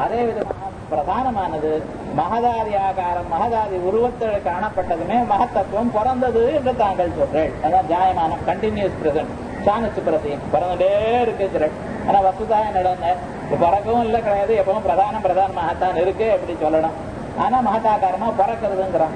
அதே விதமாக பிரதானமானது மகதாதி ஆகாரம் மகதாதி உருவத்தில் காணப்பட்டதுமே மகத்தத்துவம் பிறந்தது என்று தாங்கள் சொல்றேன் அதான் ஜாயமானம் கண்டினியூஸ் பிரசன்ட் சாணச்சு பிரதியும் பிறந்துட்டே இருக்குங்கிறேன் ஆனா வசுதா என்னடா பிறக்கவும் இல்லை கிடையாது எப்பவும் பிரதானம் பிரதானமாகத்தான் இருக்கு எப்படி சொல்லணும் ஆனா மகதாகாரமா பிறக்கிறதுங்கிறான்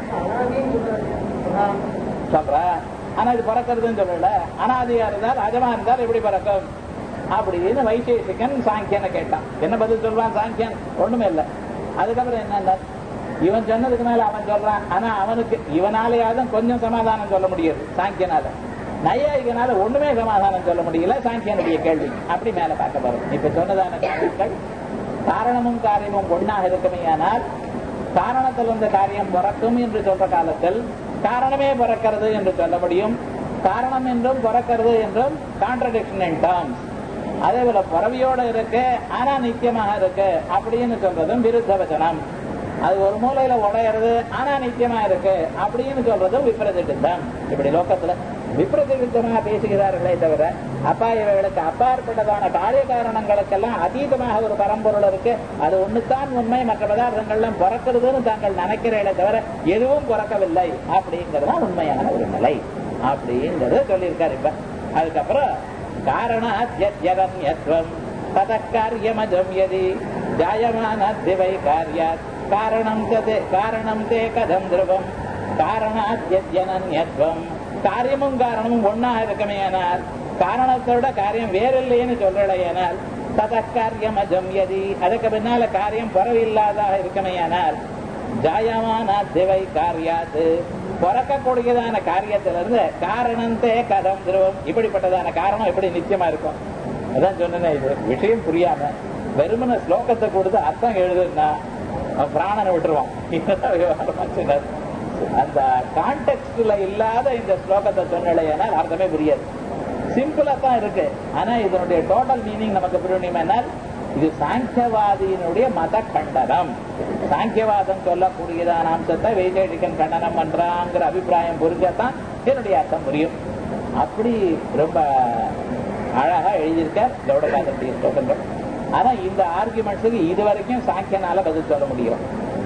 சொல்ற ஆனா இது பிறக்கிறதுன்னு சொல்லல அனாதியா இருந்தால் அஜமா இருந்தால் எப்படி பிறக்கும் அப்படின்னு வைசேஷிகன் சாங்கியனை கேட்டான் என்ன பதில் சொல்றான் சாங்கியன் ஒண்ணுமே இல்லை அதுக்கப்புறம் என்ன இவன் சொன்னதுக்கு மேல அவன் சொல்றான் ஆனா அவனுக்கு இவனாலேயாவது கொஞ்சம் சமாதானம் சொல்ல முடியாது சாங்கியனால நையாயிகனால ஒண்ணுமே சமாதானம் சொல்ல முடியல சாங்கியனுடைய கேள்வி அப்படி மேல பார்க்க போறோம் இப்ப சொன்னதான காரியங்கள் காரணமும் காரியமும் ஒண்ணாக இருக்குமேயானால் காரணத்தில் வந்த காரியம் பிறக்கும் என்று சொல்ற காலத்தில் காரணமே பிறக்கிறது என்று சொல்ல முடியும் காரணம் என்றும் பிறக்கிறது என்றும் கான்ட்ரடிக்ஷன் இன் டேர்ம்ஸ் அதே போல பிறவியோட இருக்கு ஆனா நித்தியமாக இருக்கு அப்படின்னு சொல்றதும் விருத்த வச்சனம் அது ஒரு மூலையில உடையிறது ஆனா நித்தியமா இருக்கு அப்படின்னு சொல்றதும் விப்ரதிட்டம் இப்படி லோகத்துல விப்ரதிட்டமாக பேசுகிறார்களே தவிர அப்பா இவைகளுக்கு அப்பாற்பட்டதான காரிய காரணங்களுக்கெல்லாம் அதீதமாக ஒரு பரம்பொருள் இருக்கு அது ஒண்ணுதான் உண்மை மற்ற பதார்த்தங்கள்லாம் பிறக்கிறதுன்னு தாங்கள் நினைக்கிறீர்களே தவிர எதுவும் பிறக்கவில்லை அப்படிங்கிறது தான் உண்மையான ஒரு நிலை அப்படிங்கறத சொல்லியிருக்காரு இப்ப அதுக்கப்புறம் காரணாத்யத்யரண்யத்வம் தத காரியமஜம் யதி ஜாயமானத்யவை காரியாத் காரணம் தே காரணம் தே கதம் திரவம் காரணாத்யத்யனன்யத்வம் காரியமும் காரணமும் ஒன்னா இருக்குமே ஆனால் காரணத்தோட காரியம் வேறில்லைன்னு சொல்லலையானால் தத காரியம் அஜம் யதி அதுக்கு பின்னால காரியம் பரவில்லாதாக இருக்குமே ஆனால் ஜாயமான திவை காரியாது பிறக்கக்கூடியதான காரியத்திலிருந்து காரணந்தே கதம் திருவம் இப்படிப்பட்டதான காரணம் எப்படி நிச்சயமா இருக்கும் அதான் சொன்னேன் இது விஷயம் புரியாம வெறுமன ஸ்லோகத்தை கொடுத்து அர்த்தம் எழுதுன்னா அவன் பிராணனை விட்டுருவான் இதுதான் விவகாரமா சொன்னார். அந்த கான்டெக்ட்ல இல்லாத இந்த ஸ்லோகத்தை சொன்னலையானால் அர்த்தமே புரியாது சிம்பிளா தான் இருக்கு ஆனா இதனுடைய டோட்டல் மீனிங் நமக்கு புரியணுமே இது சாங்கியவாதியினுடைய மத கண்டனம் சாங்கியவாதம் சொல்லக்கூடியதான அம்சத்தை வைசேஷிகன் கண்டனம் பண்றாங்கிற அபிப்பிராயம் புரிஞ்சாதான் என்னுடைய அர்த்தம் புரியும் அப்படி ரொம்ப அழகா எழுதியிருக்கார் கௌடபாதனுடைய ஸ்லோகங்கள் ஆனா இந்த ஆர்குமெண்ட்ஸுக்கு இது வரைக்கும் சாங்கியனால பதில் சொல்ல முடியும்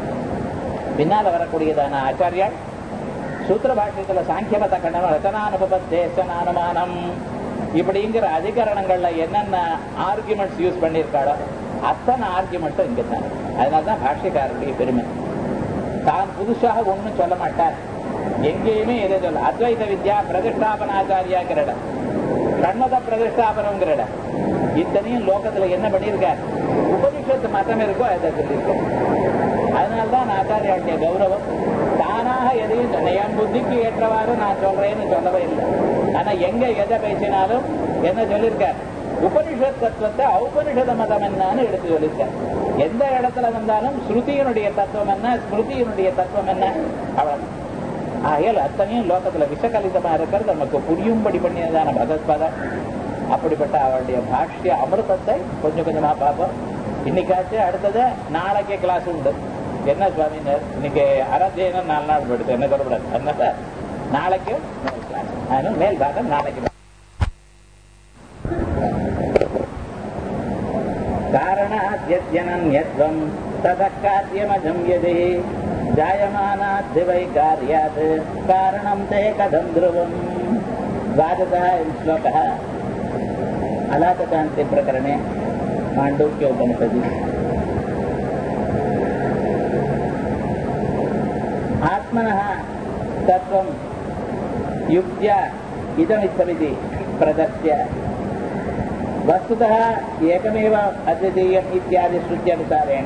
பின்னால வரக்கூடியதான ஆச்சாரியால் சூத்திர பாஷ்யத்துல சாங்கியமத கண்டனம் ரச்சனானுபத்தேசனானுமானம் இப்படிங்கிற அதிகரணங்கள்ல என்னென்ன ஆர்குமெண்ட்ஸ் யூஸ் பண்ணியிருக்காளோ அத்தனை ஆர்குமெண்ட்டும் இங்க தான் அதனாலதான் பாஷ்யக்காரருடைய பெருமை தான் புதுசாக ஒண்ணும் சொல்ல மாட்டார் எங்கேயுமே எதை சொல்ல அத்வைத வித்யா பிரதிஷ்டாபனாச்சாரியாங்கிற இடம் கண்மத பிரதிஷ்டாபனம்ங்கிற இடம் இத்தனையும் லோகத்துல என்ன பண்ணியிருக்கார் உபனிஷத்து மதம் இருக்கோ அதை சொல்லியிருக்கார் அதனால்தான் ஆச்சாரியாளுடைய கௌரவம் தானாக எதையும் சொன்ன என் புத்திக்கு ஏற்றவாறு நான் சொல்றேன்னு சொல்லவே இல்லை ஆனா எங்க எதை பேசினாலும் என்ன சொல்லியிருக்கார் உபனிஷத் தத்துவத்தை ஔபனிஷத மதம் என்னன்னு எடுத்து சொல்லியிருக்கார் எந்த இடத்துல வந்தாலும் ஸ்ருதியினுடைய தத்துவம் என்ன ஸ்மிருதியினுடைய தத்துவம் என்ன அவ்வளவு ஆகையால் அத்தனையும் லோகத்துல விஷகலிதமா இருக்கிறது நமக்கு புரியும்படி பண்ணியதான பகவத்பாதம் அப்படிப்பட்ட அவருடைய பாஷ்ய அமிர்தத்தை கொஞ்சம் கொஞ்சமா பார்ப்போம் இன்னைக்காச்சு அடுத்தது நாளைக்கே கிளாஸ் உண்டு என்ன சுவாமினர் இன்னைக்கு அராத்தியனம் நாலு நாள் போயிடுது என்ன சொல்லக்கூடாது அதனால நாளைக்கும் மேல் கிளாஸ் அதனால மேல் பாகம் நாளைக்கு காரணாத்யனன்யத்வம் தத காரியமஜம் யதி ஜாயமானாத் வை காரியாத் காரணம் தே கதம் ध्रुवम् द्वादशः श्लोकः अलातकान्ति प्रकरणे माण्डूक्योपनिषदि आत्मनः तत्त्वं युक्त्या इदमित्थमिति प्रदर्श्य वस्तुतः एकमेव अद्वितीयम् इत्यादि श्रुत्यनुसारेण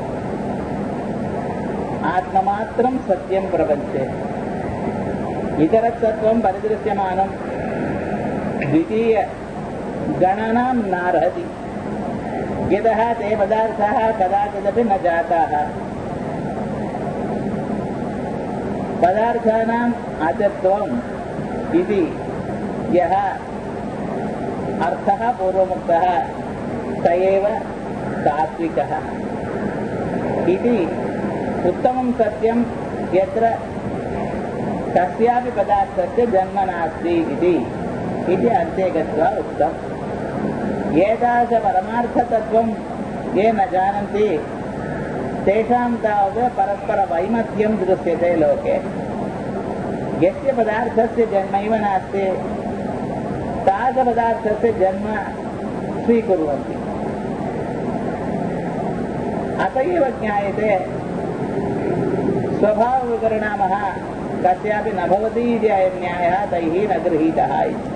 आत्ममात्रं सत्यं प्रपञ्चे इतरतत्त्वं परिदृश्यमानं द्वितीयगणनां नार्हति यतः ते पदार्थाः कदाचिदपि न जाताः पदार्थानाम् अचत्वम् इति यः अर्थः पूर्वमुक्तः स एव तात्विकः इति उत्तमं सत्यं यत्र कस्यापि पदार्थस्य जन्म नास्ति इति इति अन्ते गत्वा उक्तम् एतादृशपरमार्थतत्त्वं ये न जानन्ति तेषां तावत् परस्परवैमत्यं दृश्यते लोके यस्य पदार्थस्य जन्मैव नास्ति तादृशपदार्थस्य जन्म स्वीकुर्वन्ति अत एव ज्ञायते स्वभावविपरिणामः कस्यापि न भवति इति अयं न्यायः तैः न गृहीतः इति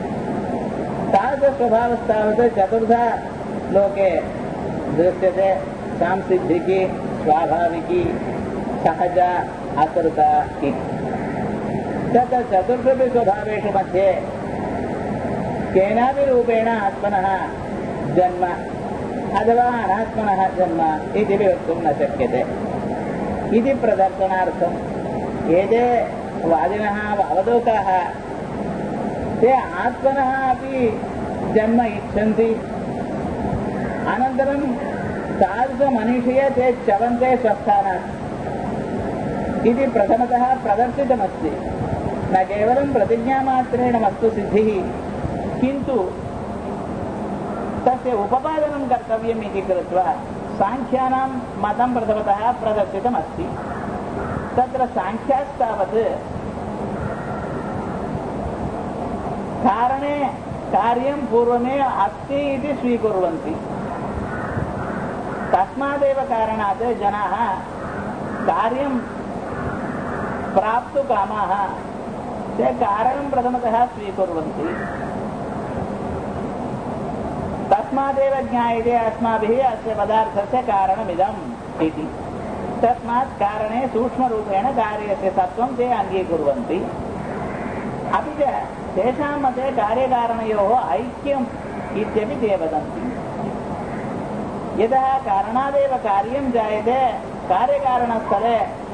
तादृशस्वभावस्तावत् चतुर्धा लोके दृश्यते सांसिद्धिकी स्वाभाविकी सहज असृता इति तत्र चतुर्षु स्वभावेषु मध्ये केनापि रूपेण आत्मनः जन्म अथवा अनात्मनः जन्म इति वक्तुं न शक्यते इति प्रदर्शनार्थम् एते वादिनः अवधूताः ते आत्मनः अपि जन्म इच्छन्ति अनन्तरं तादृशमनीषीय ते चलन्ते स्वस्थानात् इति प्रथमतः प्रदर्शितमस्ति न केवलं प्रतिज्ञामात्रेण वस्तुसिद्धिः किन्तु तस्य उपपादनं कर्तव्यम् इति कृत्वा साङ्ख्यानां मतं प्रथमतः प्रदर्शितमस्ति तत्र साङ्ख्यास्तावत् कारणे कार्यं पूर्वमेव अस्ति इति स्वीकुर्वन्ति तस्मादेव कारणात् जनाः कार्यं प्राप्तुकामाः ते कारणं प्रथमतः स्वीकुर्वन्ति तस्मादेव ज्ञायते अस्माभिः अस्य पदार्थस्य कारणमिदम् इति तस्मात् कारणे सूक्ष्मरूपेण कार्यस्य तत्त्वं ते अङ्गीकुर्वन्ति अपि च तेषां मते कार्यकारणयोः ऐक्यम् इत्यपि ते वदन्ति यतः कारणादेव कार्यं जायते कार्यकारणस्थले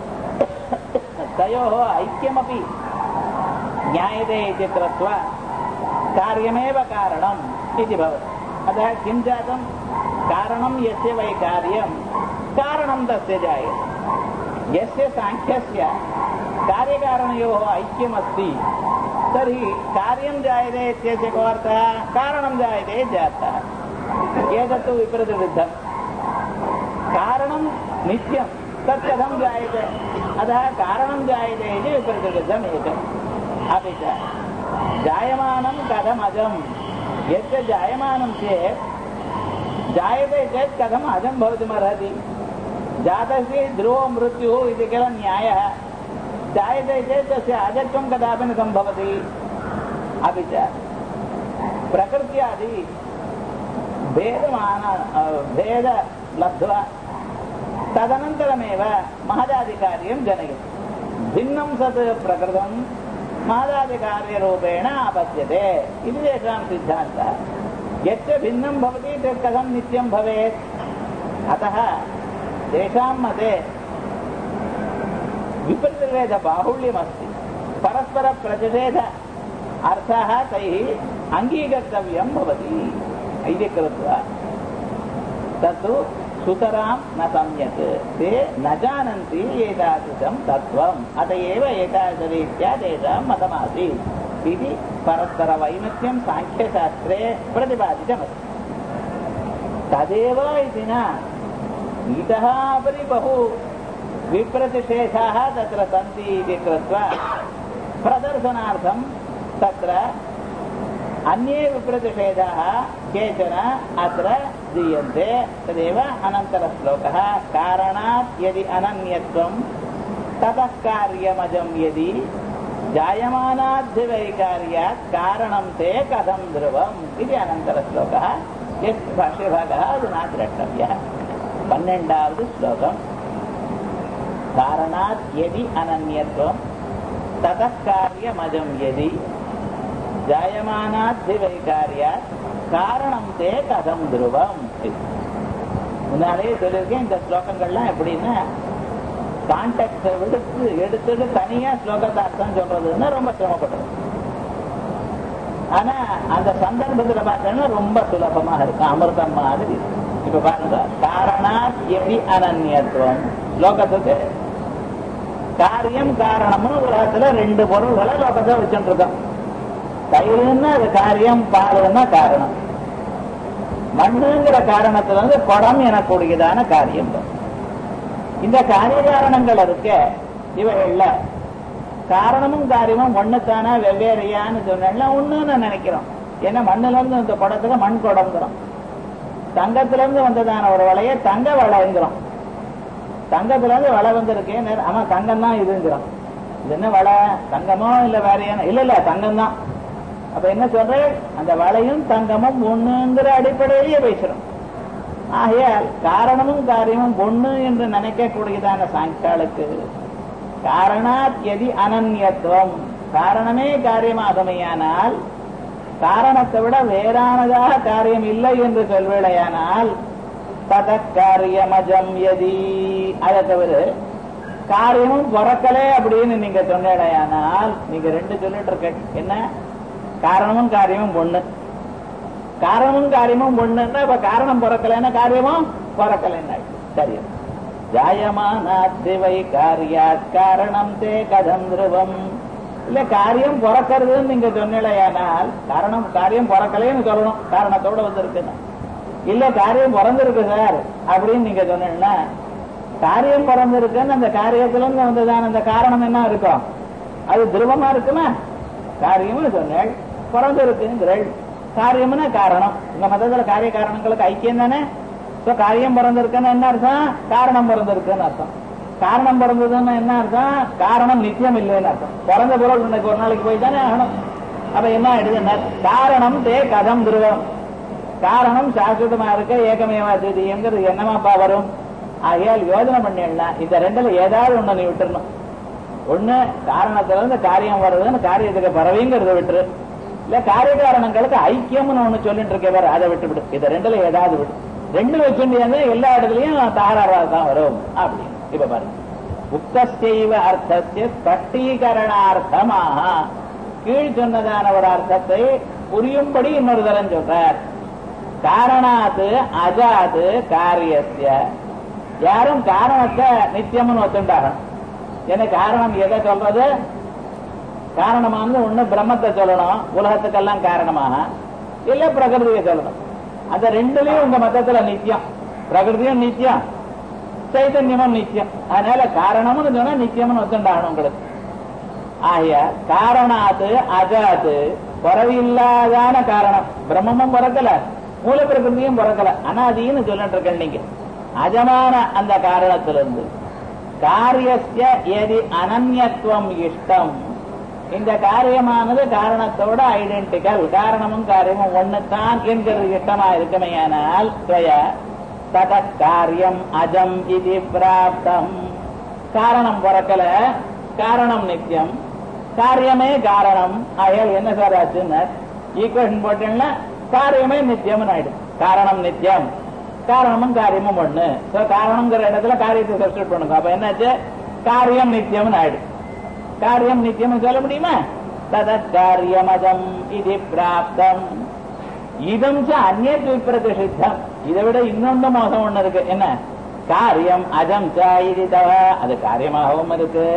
तयोः ऐक्यमपि ज्ञायते इति कृत्वा कार्यमेव कारणम् इति भवति अतः किं जातं कारणं यस्य वै कार्यं कारणं तस्य जायते यस्य साङ्ख्यस्य कार्यकारणयोः ऐक्यमस्ति तर्हि कार्यं जायते इत्यस्य को अर्थः कारणं जायते जातः एतत्तु विपरीतविरुद्धं कारणं नित्यं तत् कथं जायते अतः कारणं जायते इति विपरीतविरुद्धम् एकम् अपि च जायमानं कथमजं यच्च जायमानं चेत् जायते चेत् कथम् अजं भवितुमर्हति जातस्य ध्रुवो मृत्युः इति किल न्यायः जायते चेत् तस्य अजत्वं कदापि न सम्भवति अपि च प्रकृत्यादि भेदमान भेद लब्ध्वा तदनन्तरमेव महदादिकार्यं जनयति भिन्नं सत् प्रकृतं महदादिकार्यरूपेण आपद्यते इति तेषां सिद्धान्तः यच्च भिन्नं भवति तत् कथं नित्यं भवेत् अतः तेषां मते विपरीतभेदबाहुल्यमस्ति परस्परप्रतिषेध अर्थः तैः अङ्गीकर्तव्यं भवति इति कृत्वा तत्तु सुतरां न सम्यक् ते न जानन्ति एतादृशं तत्त्वम् अत एव एतादृशरीत्या तेषां मतमासीत् इति परस्परवैमत्यं साङ्ख्यशास्त्रे प्रतिपादितमस्ति तदेव इति न इतः अपि बहु विप्रतिषेधाः तत्र सन्ति इति कृत्वा प्रदर्शनार्थं तत्र अन्ये विप्रतिषेधाः केचन अत्र दीयन्ते तदेव अनन्तरश्लोकः कारणात् यदि अनन्यत्वं ततः कार्यमजं यदि जायमानाद्धिवैकार्यात् कारणं ते कथं ध्रुवम् इति अनन्तरश्लोकः यत् भाष्यभागः अधुना द्रष्टव्यः पन्नेण्डावद् श्लोकम् कारणात् यदि अनन्यत्वं ततः कार्यमजं यदि ஜாயமானாத்திவைகாரியாத் காரணம் தே கதம் துருவம் முன்னாலே சொல்லியிருக்கேன் இந்த ஸ்லோகங்கள்லாம் எப்படின்னா கான்டெக்ட் விடுத்து எடுத்துட்டு தனியா ஸ்லோகத்தை அர்த்தம் சொல்றதுன்னா ரொம்ப சிரமப்படுறது ஆனா அந்த சந்தர்ப்பத்துல பார்த்தோம்னா ரொம்ப சுலபமாக இருக்கும் அமிர்தம் மாதிரி இப்ப பாருங்க காரணாத் எபி அனன்யத்துவம் ஸ்லோகத்துக்கு காரியம் காரணம்னு உலகத்துல ரெண்டு பொருள்களை லோகத்தை வச்சுட்டு இருக்கோம் தயிர்னா அது காரியம் பாலுன்னா காரணம் மண்ணுங்கிற காரணத்துல வந்து குடம் எனக்கூடியதான காரியம் இந்த காரிய காரணங்கள் இருக்க இவைகள்ல காரணமும் காரியமும் ஒண்ணுத்தானா வெவ்வேறையான்னு சொன்னா ஒண்ணுன்னு நினைக்கிறோம் ஏன்னா மண்ணுல இருந்து இந்த குடத்துக்கு மண் குடங்குறோம் தங்கத்துல இருந்து வந்ததான ஒரு வளைய தங்க வளைங்கிறோம் தங்கத்துல இருந்து வளை வந்திருக்கேன் ஆமா தங்கம் தான் இதுங்கிறோம் இது என்ன வளை தங்கமோ இல்ல வேற என்ன இல்ல இல்ல தங்கம் தான் அப்ப என்ன சொல்ற அந்த வளையும் தங்கமும் ஒண்ணுங்கிற அடிப்படையிலேயே பேசுறோம் ஆகையால் காரணமும் காரியமும் ஒண்ணு என்று நினைக்கக்கூடியதான சாங்கியாளுக்கு காரணாத் எதி அனன்யத்துவம் காரணமே காரியமாகமையானால் காரணத்தை விட வேறானதாக காரியம் இல்லை என்று சொல்வேடையானால் தத காரியமஜம் எதி அதை தவிர காரியமும் பிறக்கலே அப்படின்னு நீங்க சொன்னடையானால் நீங்க ரெண்டு சொல்லிட்டு இருக்க என்ன காரணமும் காரியமும் ஒண்ணு காரணமும் காரியமும் ஒண்ணுன்னா இப்ப காரணம் பிறக்கலைன்னா காரியமும் பிறக்கலைன்னா சரி ஜாயமானாத்திவை காரியாத் காரணம் தே கதம் துருவம் இல்ல காரியம் பிறக்கிறதுன்னு நீங்க சொன்னீங்களேயானால் காரணம் காரியம் பிறக்கலைன்னு சொல்லணும் காரணத்தோட வந்திருக்குன்னு இல்ல காரியம் பிறந்திருக்கு சார் அப்படின்னு நீங்க சொன்னீங்கன்னா காரியம் பிறந்திருக்குன்னு அந்த காரியத்துல இருந்து வந்ததான அந்த காரணம் என்ன இருக்கும் அது துருவமா இருக்குமா காரியம்னு சொன்னேள் பிறந்திருக்குங்கிறள் காரியம்னா காரணம் உங்க மதத்துல காரிய காரணங்களுக்கு ஐக்கியம் தானே சோ காரியம் பிறந்திருக்குன்னு என்ன அர்த்தம் காரணம் பிறந்திருக்குன்னு அர்த்தம் காரணம் பிறந்ததுன்னு என்ன அர்த்தம் காரணம் நித்தியம் இல்லைன்னு அர்த்தம் பிறந்த பொருள் இன்னைக்கு ஒரு நாளைக்கு போய் தானே ஆகணும் அப்ப என்ன ஆயிடுதுன்னா காரணம் தே கதம் துருவம் காரணம் சாஸ்வதமா இருக்க ஏகமேவா எங்கிறது என்னமாப்பா வரும் ஆகையால் யோஜனை பண்ணிடலாம் இந்த ரெண்டுல ஏதாவது ஒண்ணு நீ விட்டுறணும் ஒண்ணு காரணத்துல இருந்து காரியம் வர்றதுன்னு காரியத்துக்கு பறவைங்கிறத விட்டுரு இல்ல காரிய காரணங்களுக்கு ஐக்கியம்னு ஒண்ணு சொல்லிட்டு இருக்கே பாரு அதை விட்டு விடு இதை ரெண்டுல ஏதாவது விடு ரெண்டு வச்சுட்டு எல்லா இடத்துலயும் தகராறா தான் வரும் அப்படின்னு இப்ப பாருங்க உக்தஸ்தெய்வ அர்த்தத்திய ஸ்பஷ்டீகரணார்த்தமாக கீழ் சொன்னதான ஒரு அர்த்தத்தை புரியும்படி இன்னொரு தரம் சொல்றார் காரணாது அஜாது காரியத்திய யாரும் காரணத்தை நித்தியம்னு ஒத்துண்டாகணும் ஏன்னா காரணம் எதை சொல்றது காரணமானது ஒண்ணு பிரம்மத்தை சொல்லணும் உலகத்துக்கெல்லாம் காரணமாக இல்ல பிரகிருதியை சொல்லணும் அந்த ரெண்டுலயும் உங்க மதத்துல நித்தியம் பிரகிருதியும் நித்தியம் சைத்தன்யமும் நித்தியம் அதனால காரணம்னு சொன்னா நித்தியம்னு ஒத்துண்டாகணும் உங்களுக்கு ஆகிய காரணாத்து அஜாத்து குறவில்லாதான காரணம் பிரம்மமும் பிறக்கல மூல பிரகிருதியும் பிறக்கல அனாதின்னு சொல்லிட்டு இருக்க நீங்க அஜமான அந்த காரணத்திலிருந்து காரியஸ்ய எதி அனன்யத்துவம் இஷ்டம் இந்த காரியமானது காரணத்தோட ஐடென்டிக்கல் காரணமும் காரியமும் ஒண்ணுதான் என்கிறது இஷ்டமா இருக்குமையானால் தத காரியம் அஜம் இது பிராப்தம் காரணம் பிறக்கல காரணம் நித்தியம் காரியமே காரணம் ஆகையால் என்ன சார் ஆச்சுன்னு ஈக்குவேஷன் போட்டீங்கன்னா காரியமே நித்தியம்னு ஆயிடும் காரணம் நித்தியம் காரணமும் காரியமும் ஒண்ணு சோ காரணம்ங்கிற இடத்துல காரியத்தை சப்ஸ்டியூட் பண்ணுங்க அப்ப என்னாச்சு காரியம் நித்தியம்னு ஆயிடும் காரியம் நித்தியம் சொல்ல முடியுமா தத காரியமதம் இது பிராப்தம் இதம் அந்நேத் விப்ரதிஷித்தம் இதை விட இன்னொன்று மோசம் ஒண்ணு இருக்கு என்ன காரியம் அஜம் ச இது தவ அது காரியமாகவும் இருக்கு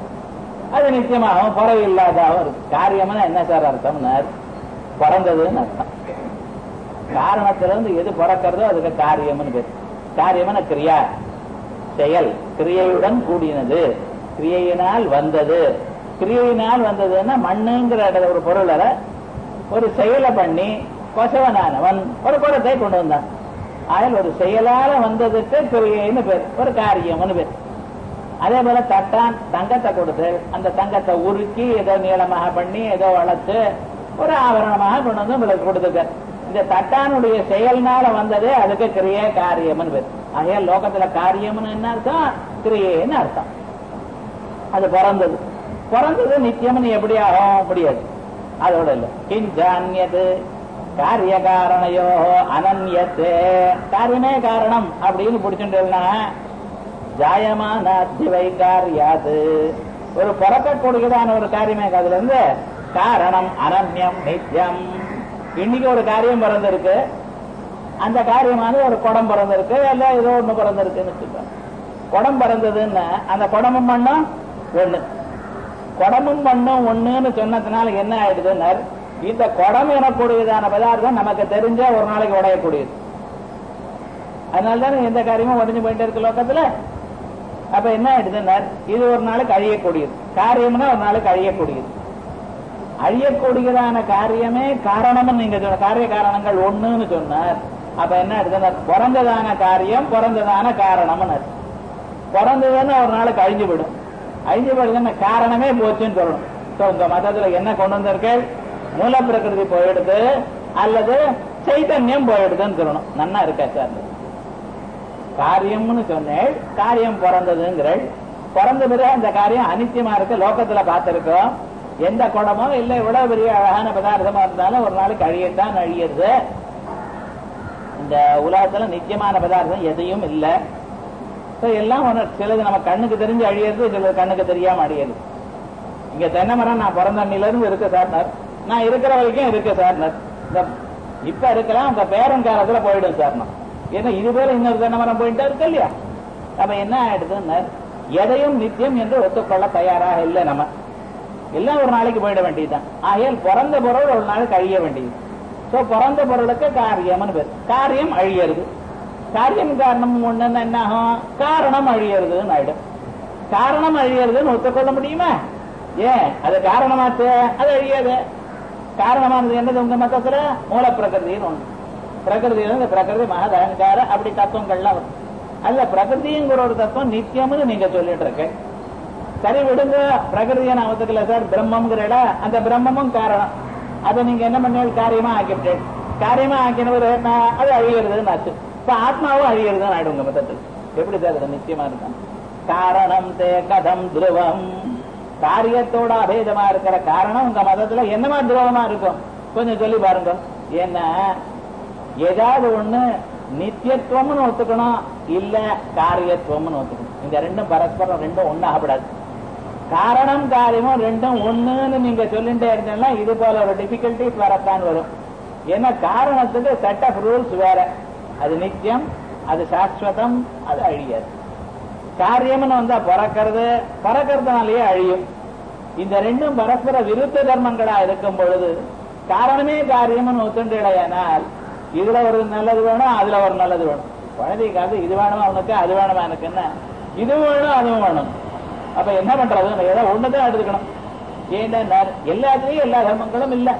அது நிச்சயமாகவும் குறை இல்லாதாகவும் இருக்கு காரியம்னா என்ன சார் அர்த்தம்னா பிறந்ததுன்னு அர்த்தம் காரணத்திலிருந்து எது பிறக்கிறதோ அதுக்கு காரியம்னு பேர் காரியம்னு கிரியா செயல் கிரியையுடன் கூடினது கிரியையினால் வந்தது கிரியையினால் வந்ததுன்னா மண்ணுங்கிற இடத்துல ஒரு பொருளை ஒரு செயலை பண்ணி கொசவனானவன் ஒரு குடத்தை கொண்டு வந்தான் ஆயில் ஒரு செயலால வந்ததுக்கு கிரியைன்னு பேர் ஒரு காரியம்னு பேர் அதே போல தட்டான் தங்கத்தை கொடுத்து அந்த தங்கத்தை உருக்கி ஏதோ நீளமாக பண்ணி ஏதோ வளர்த்து ஒரு ஆவரணமாக கொண்டு வந்து உங்களுக்கு கொடுத்துக்க இந்த தட்டானுடைய செயல்னால வந்தது அதுக்கு கிரியே காரியம்னு பேர் ஆகையால் லோகத்துல காரியம்னு என்ன அர்த்தம் கிரியேன்னு அர்த்தம் அது பிறந்தது பிறந்தது நித்தியம்னு எப்படி ஆகும் முடியாது அதோட இல்ல கிஞ்சான்யது காரிய காரணையோ அனன்யத்தே காரியமே காரணம் அப்படின்னு பிடிச்சுட்டேன்னா ஜாயமான அத்திவை காரியாது ஒரு பிறக்கக்கூடியதான ஒரு காரியமே அதுல இருந்து காரணம் அனன்யம் நித்தியம் இன்னைக்கு ஒரு காரியம் பிறந்திருக்கு அந்த காரியமானது ஒரு குடம் பிறந்திருக்கு இல்ல ஏதோ ஒண்ணு பிறந்திருக்குன்னு சொல்லுவாங்க குடம் பிறந்ததுன்னு அந்த குடமும் மண்ணும் ஒண்ணு குடமும் மண்ணும் ஒண்ணுன்னு சொன்னதுனால என்ன ஆயிடுதுன்னு இந்த குடம் எனக்கூடியதான பதார்த்தம் நமக்கு தெரிஞ்ச ஒரு நாளைக்கு உடையக்கூடியது அதனால தானே எந்த காரியமும் உடஞ்சு போயிட்டே இருக்கு லோக்கத்துல அப்ப என்ன ஆயிடுதுன்னா இது ஒரு நாளுக்கு அழியக்கூடியது காரியம்னா ஒரு நாளுக்கு அழியக்கூடியது அழியக்கூடியதான காரியமே காரணம்னு நீங்க சொன்ன காரிய காரணங்கள் ஒண்ணுன்னு சொன்னார் அப்ப என்ன ஆயிடுதுன்னா பிறந்ததான காரியம் பிறந்ததான காரணம்னு அர்த்தம். பிறந்ததுன்னு ஒரு நாளுக்கு அழிஞ்சு விடும் அழிஞ்சு போயிடுதுன்னு காரணமே போச்சுன்னு சொல்லணும் சோ உங்க மதத்துல என்ன கொண்டு வந்திருக்கேள் மூல பிரகிருதி போயிடுது அல்லது சைத்தன்யம் போயிடுதுன்னு சொல்லணும் நன்னா இருக்கா சார் காரியம்னு சொன்னேள் காரியம் பிறந்ததுங்கிறள் பிறந்த பிறகு அந்த காரியம் அனித்தியமா இருக்கு லோகத்துல பார்த்திருக்கோம் எந்த குடமோ இல்ல இவ்வளவு பெரிய அழகான பதார்த்தமா இருந்தாலும் ஒரு நாளைக்கு அழியத்தான் அழியுது இந்த உலகத்துல நித்தியமான பதார்த்தம் எதையும் இல்ல So, எல்லாம் ஒண்ணு சிலது நம்ம கண்ணுக்கு தெரிஞ்சு அழியிறது சிலது கண்ணுக்கு தெரியாம அழியுது இங்க தென்னை மரம் நான் பிறந்த அன்னில இருந்து இருக்கு சார்னர் நான் இருக்கிற வரைக்கும் இருக்கு சார்னர் இந்த இப்ப இருக்கலாம் உங்க பேரன் காலத்துல போயிடும் சார்னர் ஏன்னா இது போல இன்னொரு தென்னை மரம் போயிட்டா இருக்கு இல்லையா நம்ம என்ன ஆயிடுதுன்னு எதையும் நித்தியம் என்று ஒத்துக்கொள்ள தயாராக இல்லை நம்ம எல்லாம் ஒரு நாளைக்கு போயிட வேண்டியதுதான் ஆகையால் பிறந்த பொருள் ஒரு நாளைக்கு அழிய வேண்டியது சோ பிறந்த பொருளுக்கு காரியம்னு பேர் காரியம் அழியறது காரியம் காரணம் ஒண்ணுன்னு என்ன ஆகும் காரணம் அழியறதுன்னு ஆயிடும் காரணம் அழியறதுன்னு ஒத்துக்கொள்ள முடியுமா ஏன் அது காரணமாச்சு அது அழியாது காரணமானது என்னது உங்க மதத்துல மூல பிரகிருதின்னு ஒண்ணு பிரகிருதி இந்த பிரகிருதி மகத அகங்கார அப்படி தத்துவங்கள்லாம் வரும் அல்ல பிரகிருதிங்கிற ஒரு தத்துவம் நித்தியம்னு நீங்க சொல்லிட்டு இருக்க சரி விடுங்க பிரகிருதியை நான் ஒத்துக்கல சார் பிரம்மங்கிற இடம் அந்த பிரம்மமும் காரணம் அதை நீங்க என்ன பண்ணுவீங்க காரியமா ஆக்கிவிட்டேன் காரியமா ஆக்கினவர் நான் அது அழிகிறதுன்னு ஆச்சு இப்ப ஆத்மாவும் அழிகிறதுன்னு ஆயிடும் உங்க மதத்தில் எப்படி சார் அது நிச்சயமா இருக்கும் காரணம் தே கதம் துருவம் காரியத்தோட அபேதமா இருக்கிற காரணம் உங்க மதத்துல என்னமா துருவமா இருக்கும் கொஞ்சம் சொல்லி பாருங்க ஏன்னா ஏதாவது ஒண்ணு நித்தியத்துவம்னு ஒத்துக்கணும் இல்ல காரியத்துவம்னு ஒத்துக்கணும் இந்த ரெண்டும் பரஸ்பரம் ரெண்டும் ஒன்னாகப்படாது காரணம் காரியமும் ரெண்டும் ஒண்ணுன்னு நீங்க சொல்லிட்டே இருந்தீங்கன்னா இது போல ஒரு டிபிகல்டிஸ் வரத்தான் வரும் ஏன்னா காரணத்துக்கு செட் ஆஃப் ரூல்ஸ் வேற அது நித்தியம் அது சாஸ்வதம் அது அழியாது காரியம்னு வந்தா பிறக்கிறது பிறக்கிறதுனாலேயே அழியும் இந்த ரெண்டும் பரஸ்பர விருத்த தர்மங்களா இருக்கும் பொழுது காரணமே காரியம்னு ஒத்துண்டையானால் இதுல ஒரு நல்லது வேணும் அதுல ஒரு நல்லது வேணும் குழந்தைக்காக இது வேணுமா அவனுக்கு அது வேணுமா எனக்கு என்ன இது வேணும் அதுவும் வேணும் அப்ப என்ன பண்றது ஏதோ ஒண்ணுதான் எடுத்துக்கணும் ஏன்னா எல்லாத்துலயும் எல்லா தர்மங்களும் இல்ல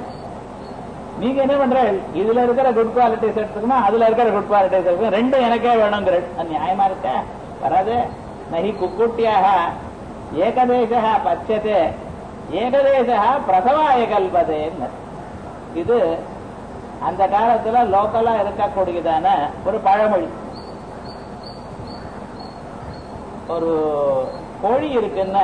நீங்க என்ன பண்ற இதுல இருக்கிற குட் குவாலிட்டிஸ் எடுத்துக்கணும் அதுல இருக்கிற குட் குவாலிட்டிஸ் எடுத்துக்கணும் ரெண்டும் எனக்கே வேணுங்கிற அது நியாயமா இருக்க வராது நகி குக்குட்டியாக ஏகதேசா பச்சதே ஏகதேசா பிரசவாய கல்பதேன்னு இது அந்த காலத்துல லோக்கலா இருக்கக்கூடியதான ஒரு பழமொழி ஒரு கோழி இருக்குன்னா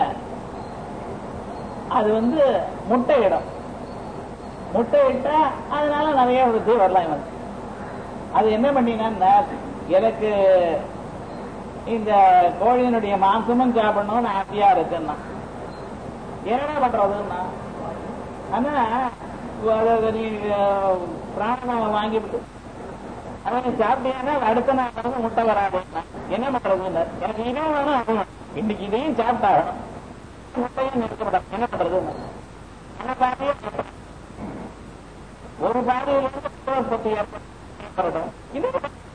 அது வந்து முட்டையிடும் முட்டையிட்டா அதனால நிறைய விருத்தி வரலாம் இவன் அது என்ன பண்ணினா எனக்கு இந்த கோழியினுடைய மாംസமும் சாப்பிடணும்னு ஆசையா இருக்குன்னா என்ன பண்றதுன்னா ஆனா அதை நீ பிராணம் வாங்கிவிட்டு அவன் சாப்பிட்டியானா அடுத்த நாள் வந்து முட்டை வராது என்ன பண்றதுன்னு எனக்கு இதையும் வேணும் அதுவும் வேணும். இன்னைக்கு இதையும் சாப்பிட்டாகணும் முட்டையும் நிறுத்தப்படும் என்ன பண்றதுன்னு அந்த பாதியை ஒரு பாதியிலிருந்து உற்பத்தி ஏற்படும் இது